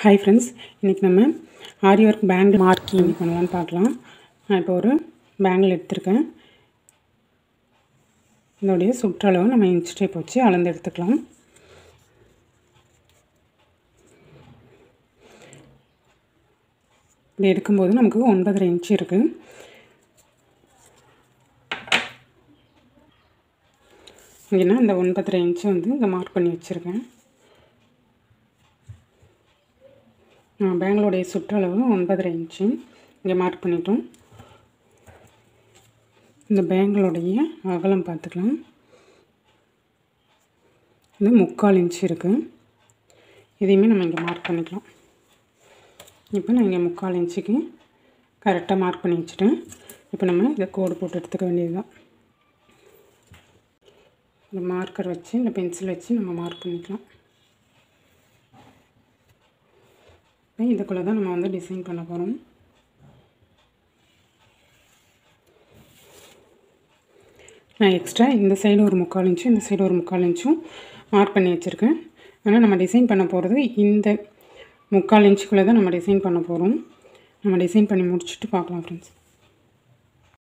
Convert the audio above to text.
hi friends இன்றைக்கி நம்ம ஆரி work bangle marking பண்ணலான்னு பார்க்கலாம் நான் இப்போ ஒரு பேங்கிள் எடுத்திருக்கேன் இதோடைய சுற்றளவு நம்ம இன்ச் டேப் வச்சு அளந்து எடுத்துக்கலாம் இப்படி எடுக்கும்போது நமக்கு ஒன்பதரை இன்ச் இருக்குது இங்கேனா இந்த ஒன்பதரை இன்ச்சு வந்து இங்கே மார்க் பண்ணி வச்சுருக்கேன் பேங்களோடைய சுற்றளவு ஒன்பதரை இன்ச்சு இங்கே மார்க் பண்ணிட்டோம் இந்த பேங்களோடைய அகலம் பார்த்துக்கலாம் இது முக்கால் இன்ச் இருக்குது இதையுமே நம்ம இங்கே மார்க் பண்ணிக்கலாம் இப்போ நான் இங்கே முக்கால் இன்ச்சுக்கு கரெக்டாக மார்க் பண்ணி வச்சுட்டேன் இப்போ நம்ம இதை கோடு போட்டு எடுத்துக்க வேண்டியது தான் இந்த மார்க்கர் வச்சு இந்த பென்சில் வச்சு நம்ம மார்க் பண்ணிக்கலாம் இதுக்குள்ளே தான் நம்ம வந்து டிசைன் பண்ண போகிறோம் நான் எக்ஸ்ட்ரா இந்த சைடு ஒரு முக்கால் இன்ச்சும் இந்த சைடு ஒரு முக்கால் இன்ச்சும் மார்க் பண்ணி வச்சுருக்கேன் ஆனால் நம்ம டிசைன் பண்ண போகிறது இந்த முக்கால் இன்ச்சுக்குள்ளே தான் நம்ம டிசைன் பண்ண போகிறோம் நம்ம டிசைன் பண்ணி முடிச்சுட்டு பார்க்கலாம் ஃப்ரெண்ட்ஸ்